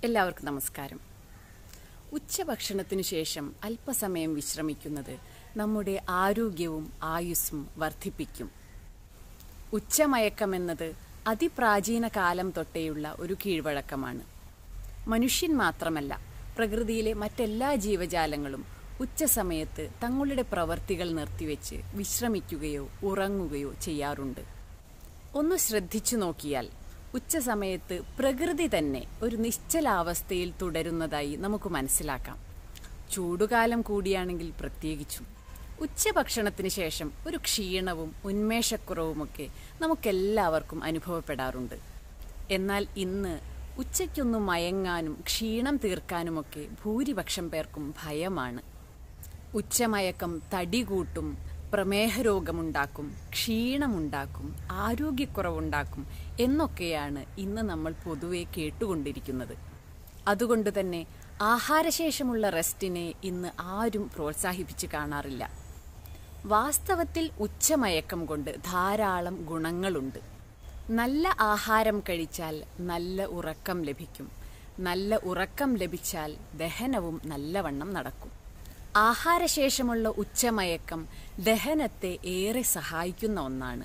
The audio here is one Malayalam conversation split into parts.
എല്ലാവർക്കും നമസ്കാരം ഉച്ചഭക്ഷണത്തിനു ശേഷം അല്പസമയം വിശ്രമിക്കുന്നത് നമ്മുടെ ആരോഗ്യവും ആയുസ്സും വർദ്ധിപ്പിക്കും ഉച്ചമയക്കമെന്നത് അതിപ്രാചീന കാലം തൊട്ടേയുള്ള ഒരു കീഴ്വഴക്കമാണ് മനുഷ്യൻ മാത്രമല്ല പ്രകൃതിയിലെ മറ്റെല്ലാ ജീവജാലങ്ങളും ഉച്ചസമയത്ത് തങ്ങളുടെ പ്രവർത്തികൾ നിർത്തിവെച്ച് വിശ്രമിക്കുകയോ ഉറങ്ങുകയോ ചെയ്യാറുണ്ട് ഒന്ന് ശ്രദ്ധിച്ചു നോക്കിയാൽ ഉച്ചസമയത്ത് പ്രകൃതി തന്നെ ഒരു നിശ്ചലാവസ്ഥയിൽ തുടരുന്നതായി നമുക്ക് മനസ്സിലാക്കാം ചൂടുകാലം കൂടിയാണെങ്കിൽ പ്രത്യേകിച്ചും ഉച്ചഭക്ഷണത്തിന് ശേഷം ഒരു ക്ഷീണവും ഉന്മേഷക്കുറവുമൊക്കെ നമുക്കെല്ലാവർക്കും അനുഭവപ്പെടാറുണ്ട് എന്നാൽ ഇന്ന് ഉച്ചയ്ക്കൊന്ന് മയങ്ങാനും ക്ഷീണം തീർക്കാനുമൊക്കെ ഭൂരിപക്ഷം പേർക്കും ഭയമാണ് ഉച്ചമയക്കം തടി കൂട്ടും പ്രമേഹ രോഗമുണ്ടാക്കും ക്ഷീണമുണ്ടാക്കും ആരോഗ്യക്കുറവുണ്ടാക്കും എന്നൊക്കെയാണ് ഇന്ന് നമ്മൾ പൊതുവെ കേട്ടുകൊണ്ടിരിക്കുന്നത് അതുകൊണ്ട് തന്നെ ആഹാരശേഷമുള്ള റെസ്റ്റിനെ ഇന്ന് ആരും പ്രോത്സാഹിപ്പിച്ച് കാണാറില്ല വാസ്തവത്തിൽ ഉച്ചമയക്കം കൊണ്ട് ധാരാളം ഗുണങ്ങളുണ്ട് നല്ല ആഹാരം കഴിച്ചാൽ നല്ല ഉറക്കം ലഭിക്കും നല്ല ഉറക്കം ലഭിച്ചാൽ ദഹനവും നല്ലവണ്ണം നടക്കും ആഹാരശേഷമുള്ള ഉച്ചമയക്കം ദഹനത്തെ ഏറെ സഹായിക്കുന്ന ഒന്നാണ്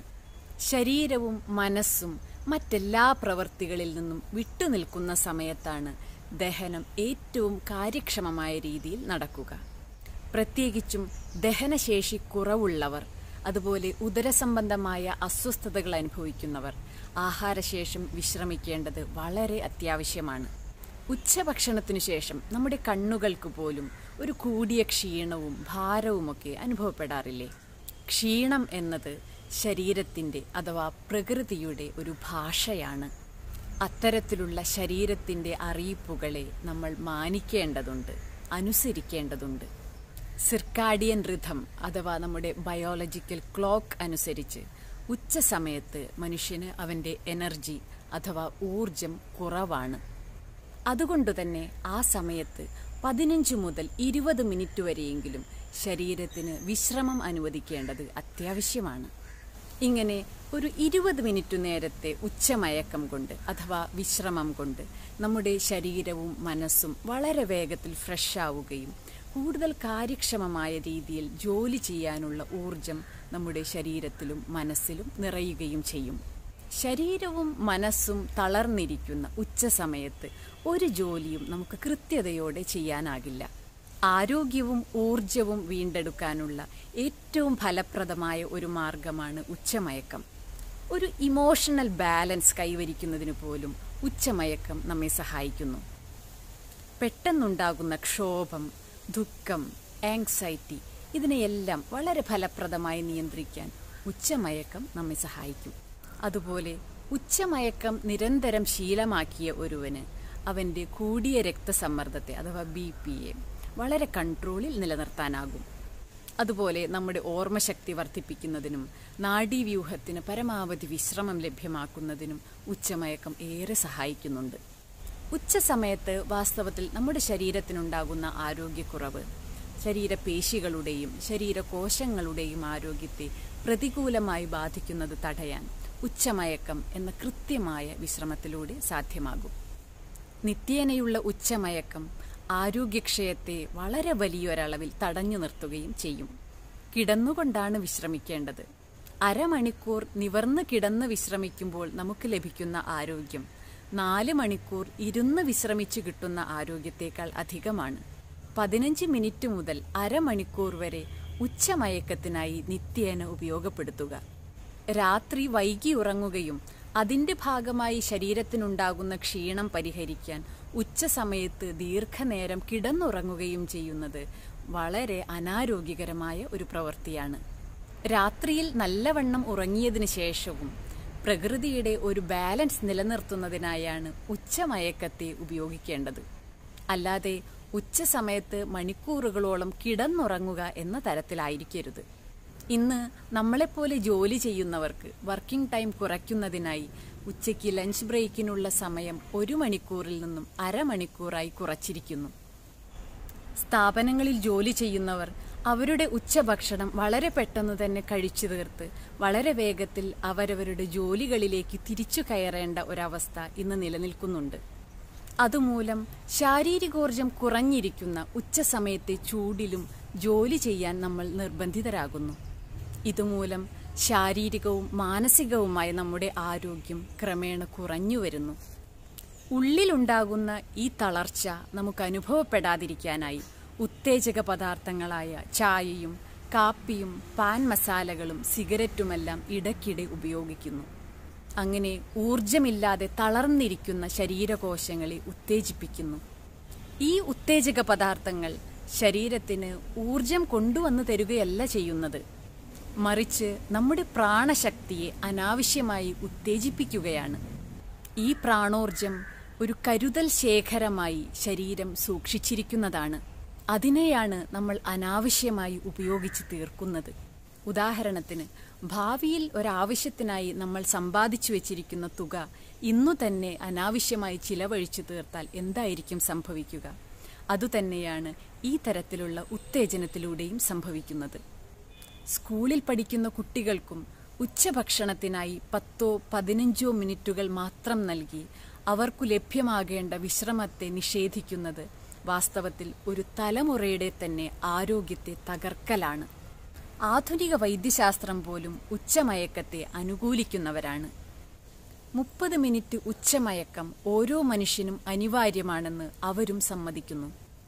ശരീരവും മനസ്സും മറ്റെല്ലാ പ്രവർത്തികളിൽ നിന്നും വിട്ടുനിൽക്കുന്ന സമയത്താണ് ദഹനം ഏറ്റവും കാര്യക്ഷമമായ രീതിയിൽ നടക്കുക പ്രത്യേകിച്ചും ദഹനശേഷി കുറവുള്ളവർ അതുപോലെ ഉദരസംബന്ധമായ അസ്വസ്ഥതകൾ അനുഭവിക്കുന്നവർ ആഹാരശേഷം വിശ്രമിക്കേണ്ടത് വളരെ അത്യാവശ്യമാണ് ഉച്ചഭക്ഷണത്തിനു ശേഷം നമ്മുടെ കണ്ണുകൾക്ക് പോലും ഒരു കൂടിയ ക്ഷീണവും ഭാരവുമൊക്കെ അനുഭവപ്പെടാറില്ലേ ക്ഷീണം എന്നത് ശരീരത്തിൻ്റെ അഥവാ പ്രകൃതിയുടെ ഒരു ഭാഷയാണ് അത്തരത്തിലുള്ള ശരീരത്തിൻ്റെ അറിയിപ്പുകളെ നമ്മൾ മാനിക്കേണ്ടതുണ്ട് അനുസരിക്കേണ്ടതുണ്ട് സിർക്കാഡിയൻ റിഥം അഥവാ നമ്മുടെ ബയോളജിക്കൽ ക്ലോക്ക് അനുസരിച്ച് ഉച്ച സമയത്ത് മനുഷ്യന് അവൻ്റെ എനർജി അഥവാ ഊർജം കുറവാണ് അതുകൊണ്ട് തന്നെ ആ സമയത്ത് പതിനഞ്ച് മുതൽ ഇരുപത് മിനിറ്റ് വരെയെങ്കിലും ശരീരത്തിന് വിശ്രമം അനുവദിക്കേണ്ടത് അത്യാവശ്യമാണ് ഇങ്ങനെ ഒരു ഇരുപത് മിനിറ്റ് നേരത്തെ ഉച്ചമയക്കം കൊണ്ട് അഥവാ വിശ്രമം കൊണ്ട് നമ്മുടെ ശരീരവും മനസ്സും വളരെ വേഗത്തിൽ ഫ്രഷ് ആവുകയും കൂടുതൽ കാര്യക്ഷമമായ രീതിയിൽ ജോലി ചെയ്യാനുള്ള ഊർജം നമ്മുടെ ശരീരത്തിലും മനസ്സിലും നിറയുകയും ചെയ്യും ശരീരവും മനസ്സും തളർന്നിരിക്കുന്ന ഉച്ചസമയത്ത് ഒരു ജോലിയും നമുക്ക് കൃത്യതയോടെ ചെയ്യാനാകില്ല ആരോഗ്യവും ഊർജവും വീണ്ടെടുക്കാനുള്ള ഏറ്റവും ഫലപ്രദമായ ഒരു മാർഗമാണ് ഉച്ചമയക്കം ഒരു ഇമോഷണൽ ബാലൻസ് കൈവരിക്കുന്നതിന് പോലും ഉച്ചമയക്കം നമ്മെ സഹായിക്കുന്നു പെട്ടെന്നുണ്ടാകുന്ന ക്ഷോഭം ദുഃഖം ആങ്സൈറ്റി ഇതിനെയെല്ലാം വളരെ ഫലപ്രദമായി നിയന്ത്രിക്കാൻ ഉച്ചമയക്കം നമ്മെ സഹായിക്കും അതുപോലെ ഉച്ചമയക്കം നിരന്തരം ശീലമാക്കിയ ഒരുവന് അവൻ്റെ കൂടിയ രക്തസമ്മർദ്ദത്തെ അഥവാ ബി പിയെ വളരെ കൺട്രോളിൽ നിലനിർത്താനാകും അതുപോലെ നമ്മുടെ ഓർമ്മശക്തി വർദ്ധിപ്പിക്കുന്നതിനും നാഡീവ്യൂഹത്തിന് പരമാവധി വിശ്രമം ലഭ്യമാക്കുന്നതിനും ഉച്ചമയക്കം ഏറെ സഹായിക്കുന്നുണ്ട് ഉച്ചസമയത്ത് വാസ്തവത്തിൽ നമ്മുടെ ശരീരത്തിനുണ്ടാകുന്ന ആരോഗ്യക്കുറവ് ശരീരപേശികളുടെയും ശരീരകോശങ്ങളുടെയും ആരോഗ്യത്തെ പ്രതികൂലമായി ബാധിക്കുന്നത് തടയാൻ ഉച്ചമയക്കം എന്ന കൃത്യമായ വിശ്രമത്തിലൂടെ സാധ്യമാകും നിത്യേനയുള്ള ഉച്ചമയക്കം ആരോഗ്യക്ഷയത്തെ വളരെ വലിയൊരളവിൽ തടഞ്ഞു നിർത്തുകയും ചെയ്യും കിടന്നുകൊണ്ടാണ് വിശ്രമിക്കേണ്ടത് അരമണിക്കൂർ നിവർന്ന് കിടന്ന് വിശ്രമിക്കുമ്പോൾ നമുക്ക് ലഭിക്കുന്ന ആരോഗ്യം നാല് മണിക്കൂർ ഇരുന്ന് വിശ്രമിച്ചു കിട്ടുന്ന ആരോഗ്യത്തേക്കാൾ അധികമാണ് പതിനഞ്ച് മിനിറ്റ് മുതൽ അരമണിക്കൂർ വരെ ഉച്ചമയക്കത്തിനായി നിത്യേന ഉപയോഗപ്പെടുത്തുക രാത്രി വൈകി ഉറങ്ങുകയും അതിന്റെ ഭാഗമായി ശരീരത്തിനുണ്ടാകുന്ന ക്ഷീണം പരിഹരിക്കാൻ ഉച്ചസമയത്ത് ദീർഘനേരം കിടന്നുറങ്ങുകയും ചെയ്യുന്നത് വളരെ അനാരോഗ്യകരമായ ഒരു പ്രവൃത്തിയാണ് രാത്രിയിൽ നല്ലവണ്ണം ഉറങ്ങിയതിനു ശേഷവും പ്രകൃതിയുടെ ഒരു ബാലൻസ് നിലനിർത്തുന്നതിനായാണ് ഉച്ചമയക്കത്തെ ഉപയോഗിക്കേണ്ടത് അല്ലാതെ ഉച്ചസമയത്ത് മണിക്കൂറുകളോളം കിടന്നുറങ്ങുക എന്ന തരത്തിലായിരിക്കരുത് ഇന്ന് നമ്മളെപ്പോലെ ജോലി ചെയ്യുന്നവർക്ക് വർക്കിംഗ് ടൈം കുറയ്ക്കുന്നതിനായി ഉച്ചയ്ക്ക് ലഞ്ച് ബ്രേക്കിനുള്ള സമയം ഒരു മണിക്കൂറിൽ നിന്നും അരമണിക്കൂറായി കുറച്ചിരിക്കുന്നു സ്ഥാപനങ്ങളിൽ ജോലി ചെയ്യുന്നവർ അവരുടെ ഉച്ചഭക്ഷണം വളരെ പെട്ടെന്ന് തന്നെ കഴിച്ചു തീർത്ത് വളരെ വേഗത്തിൽ അവരവരുടെ ജോലികളിലേക്ക് തിരിച്ചു കയറേണ്ട ഒരവസ്ഥ ഇന്ന് നിലനിൽക്കുന്നുണ്ട് അതുമൂലം ശാരീരികോർജം കുറഞ്ഞിരിക്കുന്ന ഉച്ചസമയത്തെ ചൂടിലും ജോലി ചെയ്യാൻ നമ്മൾ നിർബന്ധിതരാകുന്നു ഇതുമൂലം ശാരീരികവും മാനസികവുമായ നമ്മുടെ ആരോഗ്യം ക്രമേണ കുറഞ്ഞു വരുന്നു ഉള്ളിലുണ്ടാകുന്ന ഈ തളർച്ച നമുക്ക് അനുഭവപ്പെടാതിരിക്കാനായി ഉത്തേജക പദാർത്ഥങ്ങളായ ചായയും കാപ്പിയും പാൻ മസാലകളും സിഗരറ്റുമെല്ലാം ഇടയ്ക്കിടെ ഉപയോഗിക്കുന്നു അങ്ങനെ ഊർജമില്ലാതെ തളർന്നിരിക്കുന്ന ശരീരകോശങ്ങളെ ഉത്തേജിപ്പിക്കുന്നു ഈ ഉത്തേജക പദാർത്ഥങ്ങൾ ശരീരത്തിന് ഊർജം കൊണ്ടുവന്നു തരികയല്ല ചെയ്യുന്നത് മറിച്ച് നമ്മുടെ പ്രാണശക്തിയെ അനാവശ്യമായി ഉത്തേജിപ്പിക്കുകയാണ് ഈ പ്രാണോർജം ഒരു കരുതൽ ശേഖരമായി ശരീരം സൂക്ഷിച്ചിരിക്കുന്നതാണ് അതിനെയാണ് നമ്മൾ അനാവശ്യമായി ഉപയോഗിച്ച് തീർക്കുന്നത് ഉദാഹരണത്തിന് ഭാവിയിൽ ഒരാവശ്യത്തിനായി നമ്മൾ സമ്പാദിച്ചു വെച്ചിരിക്കുന്ന തുക ഇന്നു തന്നെ അനാവശ്യമായി ചിലവഴിച്ചു തീർത്താൽ എന്തായിരിക്കും സംഭവിക്കുക അതുതന്നെയാണ് ഈ തരത്തിലുള്ള ഉത്തേജനത്തിലൂടെയും സംഭവിക്കുന്നത് സ്കൂളിൽ പഠിക്കുന്ന കുട്ടികൾക്കും ഉച്ചഭക്ഷണത്തിനായി പത്തോ പതിനഞ്ചോ മിനിറ്റുകൾ മാത്രം നൽകി അവർക്കു ലഭ്യമാകേണ്ട വിശ്രമത്തെ നിഷേധിക്കുന്നത് വാസ്തവത്തിൽ ഒരു തലമുറയുടെ തന്നെ ആരോഗ്യത്തെ തകർക്കലാണ് ആധുനിക വൈദ്യശാസ്ത്രം പോലും ഉച്ചമയക്കത്തെ അനുകൂലിക്കുന്നവരാണ് മുപ്പത് മിനിറ്റ് ഉച്ചമയക്കം ഓരോ മനുഷ്യനും അനിവാര്യമാണെന്ന് അവരും സമ്മതിക്കുന്നു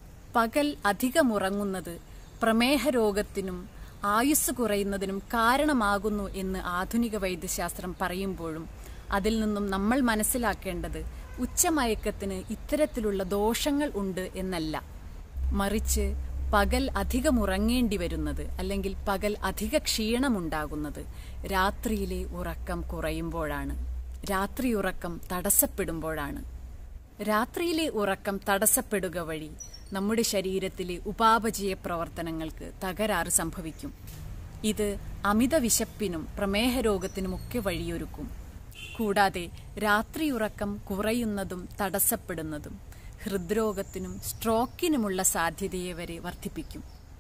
പകൽ അധികമുറങ്ങുന്നത് പ്രമേഹ രോഗത്തിനും ആയുസ് കുറയുന്നതിനും കാരണമാകുന്നു എന്ന് ആധുനിക വൈദ്യശാസ്ത്രം പറയുമ്പോഴും അതിൽ നിന്നും നമ്മൾ മനസ്സിലാക്കേണ്ടത് ഉച്ചമയക്കത്തിന് ഇത്തരത്തിലുള്ള ദോഷങ്ങൾ ഉണ്ട് എന്നല്ല മറിച്ച് പകൽ അധികം ഉറങ്ങേണ്ടി വരുന്നത് അല്ലെങ്കിൽ പകൽ അധിക ക്ഷീണമുണ്ടാകുന്നത് രാത്രിയിലെ ഉറക്കം കുറയുമ്പോഴാണ് രാത്രി ഉറക്കം തടസ്സപ്പെടുമ്പോഴാണ് രാത്രിയിലെ ഉറക്കം തടസ്സപ്പെടുക വഴി നമ്മുടെ ശരീരത്തിലെ ഉപാപചയ പ്രവർത്തനങ്ങൾക്ക് തകരാറ് സംഭവിക്കും ഇത് അമിത വിശപ്പിനും പ്രമേഹ രോഗത്തിനുമൊക്കെ വഴിയൊരുക്കും കൂടാതെ രാത്രിയുറക്കം കുറയുന്നതും തടസ്സപ്പെടുന്നതും ഹൃദ്രോഗത്തിനും സ്ട്രോക്കിനുമുള്ള സാധ്യതയെ വരെ വർദ്ധിപ്പിക്കും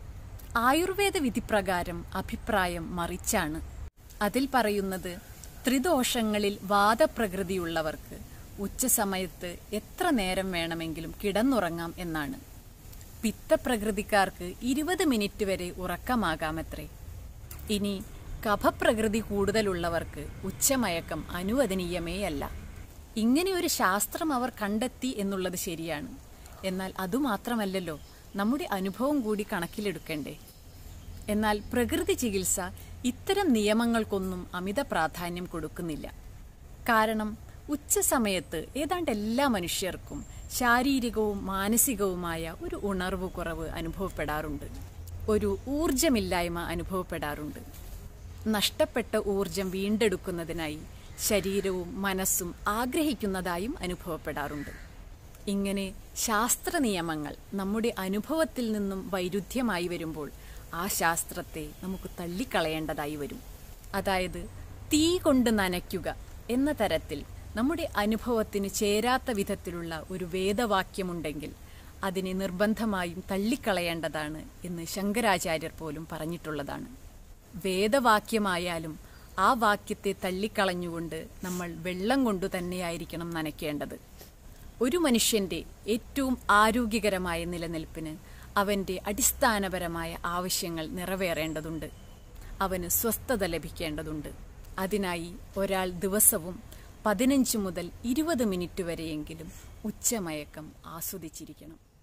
ആയുർവേദ വിധിപ്രകാരം അഭിപ്രായം മറിച്ചാണ് അതിൽ പറയുന്നത് ത്രിദോഷങ്ങളിൽ വാദപ്രകൃതിയുള്ളവർക്ക് ഉച്ചസമയത്ത് എത്ര നേരം വേണമെങ്കിലും കിടന്നുറങ്ങാം എന്നാണ് പിത്തപ്രകൃതിക്കാർക്ക് ഇരുപത് മിനിറ്റ് വരെ ഉറക്കമാകാമത്രേ ഇനി കഫപ്രകൃതി കൂടുതലുള്ളവർക്ക് ഉച്ചമയക്കം അനുവദനീയമേയല്ല ഇങ്ങനെ ഒരു ശാസ്ത്രം അവർ കണ്ടെത്തി എന്നുള്ളത് ശരിയാണ് എന്നാൽ അതുമാത്രമല്ലല്ലോ നമ്മുടെ അനുഭവം കൂടി കണക്കിലെടുക്കണ്ടേ എന്നാൽ പ്രകൃതി ചികിത്സ ഇത്തരം നിയമങ്ങൾക്കൊന്നും അമിത പ്രാധാന്യം കൊടുക്കുന്നില്ല കാരണം ഉച്ചസമയത്ത് ഏതാണ്ട് എല്ലാ മനുഷ്യർക്കും ശാരീരികവും മാനസികവുമായ ഒരു ഉണർവ് കുറവ് അനുഭവപ്പെടാറുണ്ട് ഒരു ഊർജമില്ലായ്മ അനുഭവപ്പെടാറുണ്ട് നഷ്ടപ്പെട്ട ഊർജം വീണ്ടെടുക്കുന്നതിനായി ശരീരവും മനസ്സും ആഗ്രഹിക്കുന്നതായും അനുഭവപ്പെടാറുണ്ട് ഇങ്ങനെ ശാസ്ത്ര നിയമങ്ങൾ നമ്മുടെ അനുഭവത്തിൽ നിന്നും വൈരുദ്ധ്യമായി വരുമ്പോൾ ആ ശാസ്ത്രത്തെ നമുക്ക് തള്ളിക്കളയേണ്ടതായി വരും അതായത് തീ കൊണ്ട് നനയ്ക്കുക എന്ന തരത്തിൽ നമ്മുടെ അനുഭവത്തിന് ചേരാത്ത വിധത്തിലുള്ള ഒരു വേദവാക്യമുണ്ടെങ്കിൽ അതിനെ നിർബന്ധമായും തള്ളിക്കളയേണ്ടതാണ് എന്ന് ശങ്കരാചാര്യർ പോലും പറഞ്ഞിട്ടുള്ളതാണ് വേദവാക്യമായാലും ആ വാക്യത്തെ തള്ളിക്കളഞ്ഞുകൊണ്ട് നമ്മൾ വെള്ളം കൊണ്ടു തന്നെയായിരിക്കണം നനയ്ക്കേണ്ടത് ഒരു മനുഷ്യന്റെ ഏറ്റവും ആരോഗ്യകരമായ നിലനിൽപ്പിന് അവന്റെ അടിസ്ഥാനപരമായ ആവശ്യങ്ങൾ നിറവേറേണ്ടതുണ്ട് അവന് സ്വസ്ഥത ലഭിക്കേണ്ടതുണ്ട് അതിനായി ഒരാൾ ദിവസവും പതിനഞ്ച് മുതൽ ഇരുപത് മിനിറ്റ് വരെയെങ്കിലും ഉച്ചമയക്കം ആസ്വദിച്ചിരിക്കണം